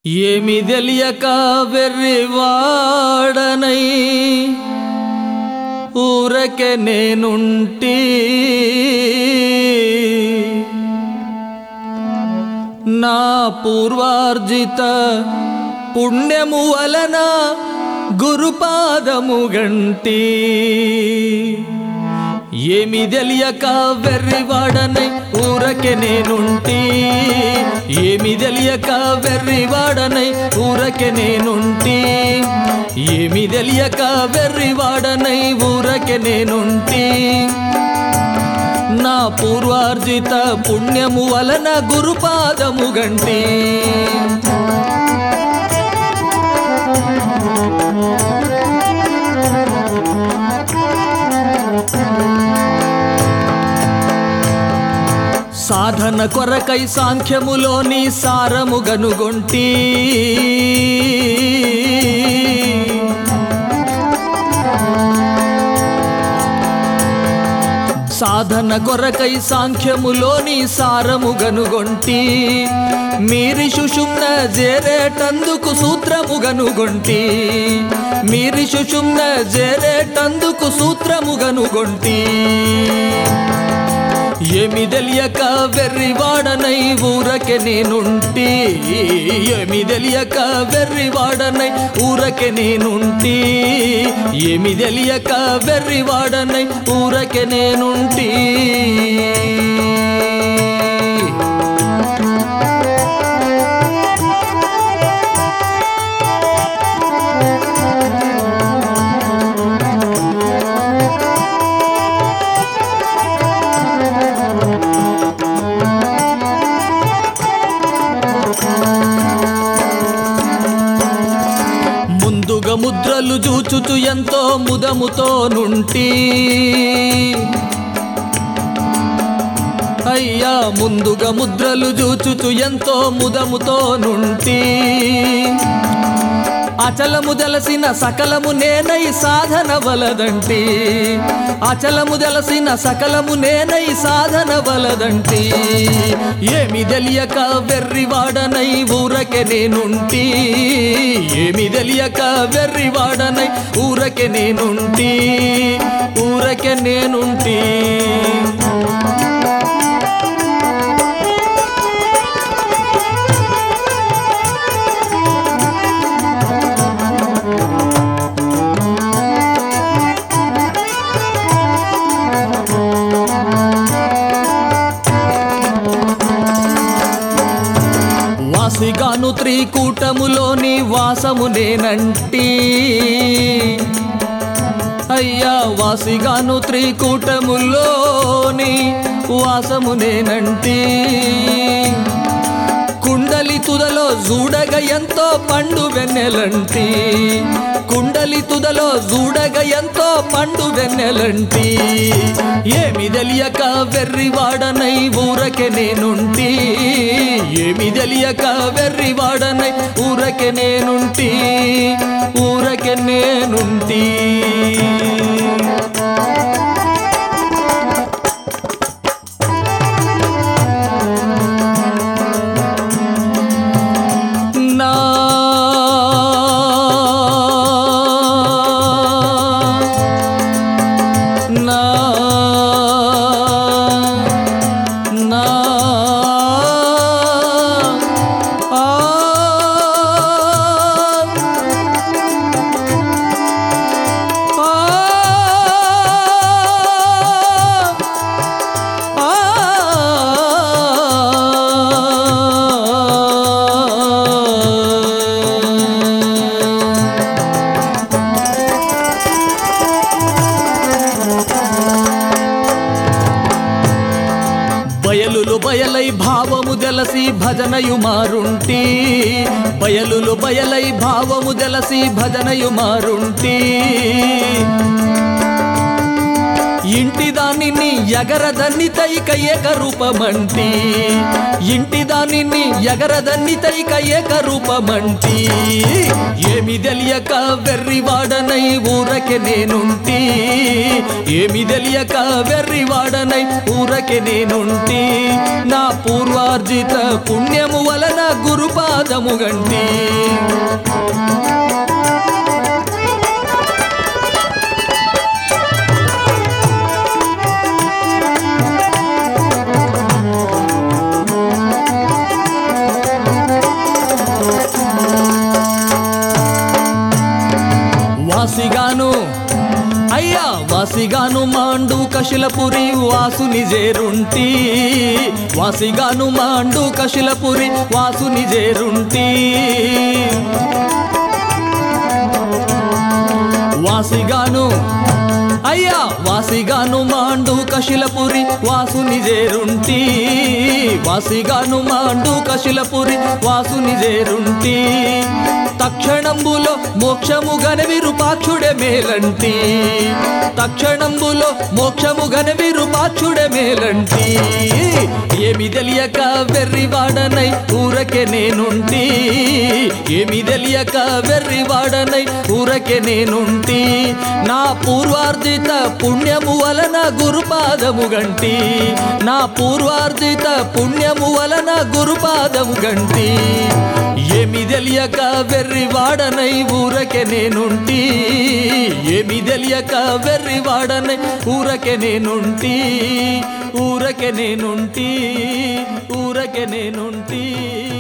ఏమి తెలియక వెర్రివాడనై ఊరకే నేనుంటి నా పూర్వార్జిత పుణ్యము వలన గురుపాదము గంటి ఏమి తెలియక వెర్రివాడనై ఊరకే నేనుంటి ఏమి తెలియక వెర్రివాడనై ఊరకే నేనుంటి ఏమి తెలియక వెర్రివాడనై ఊరకే నేనుంటి నా పూర్వార్జిత పుణ్యము వలన గురుపాదము గంటి సాధన కొరకై సాంఖ్యములోని సారము గనుగొంటి సాధన కొరకై సాంఖ్యములోని సారము గనుగొంటి మీరి సుషుమ్న జేరేటందుకు సూత్రము గనుగొంటి మీరి సుషుమ్న జేరేటందుకు సూత్రము గనుగొంటి ఏమి తెలియక వెర్రివాడనై ఊరకే నేనుంటి ఏమి తెలియక వెర్రివాడనై ఊరకే నేనుంటి ఏమి తెలియక వెర్రివాడనై ఊరకే నేనుంటి ముందుగా ముద్రలు చూచుచు ఎంతో ముదముతో నుంటి అయ్యా ముందుగా ముద్రలు చూచుచు ఎంతో ముదముతో నుంటి అచలము దలసిన సకలము నేనై సాధన వలదంటి అచలము దలసిన సకలము నేనై సాధన వలదంటి ఏమి తెలియక వెర్రివాడనై ఊరకే నేనుంటి ఏమి తెలియక వెర్రివాడనై ఊరకే నేనుంటి ఊరకే నేనుంటి వాసిగాను త్రికూటములోని వాసము నేనంటి అయ్యా వాసిగాను త్రికూటములోని వాసము నేనంటి కుండలి తుదలో జూడగ ఎంతో పండు వెన్నెలంటి కుండలి తుదలో జూడగ ఎంతో పండు వెన్నెలంటి ఏమి తెలియక వెర్రివాడనై ఊరకే నేనుంటి ఏమి తెలియక వెర్రివాడనై ఊరకే నేనుంటి ఊరకే నేనుంటి నా నా నా ఆ బయలులు బయలై భావము దెలసి భజనయు మారుంటి బయలులు బయలై భావము దెలసి భజనయు మారుంటి ఇంటి దానిని ఎగరదన్ని తైక ఏక రూపమంటి ఇంటి దానిని ఎగరదన్ని తైక ఏక రూపమంటి ఏమి తెలియక వెర్రివాడనై ఊరకే నేనుంటి ఏమి తెలియక వెర్రివాడనై ఊరకే నేనుంటి నా పూర్వార్జిత పుణ్యము వలన గురుపాదము గంటి వాసిగాను అయ్యా వాసిగాను మాండు కశిలపురి వాసుని జేరుంటి వాసిగాను మాండు కశిలపురి వాసుని జేరుంటి వాసిగాను అయ్యా వాసిగాను మాండు కశిలపురి వాసుని జేరుంటి వాసిగాను మాండు కశిలపురి వాసుని జేరుంటి తక్షణంబులో మోక్షము గన విరూపాక్షుడే మేలంటి తక్షణంబులో మోక్షము గన విరూపాక్షుడే మేలంటి ఏమి తెలియక వెర్రివాడనై ఊరకే నేనుంటి ఏమి తెలియక వెర్రివాడనై ఊరకే నేనుంటి నా పూర్వార్జిత పుణ్యము వలన గురుపాదము గంటి నా పూర్వార్జిత పుణ్యము వలన గురుపాదము గంటి ఏమి తెలియక వెర్రివాడనై ఊరకే నేనుంటి ఏమి తెలియక వెర్రివాడనై ఊరకే నేనుంటి ఊరకే నేనుంటి ఊరకే నేనుంటి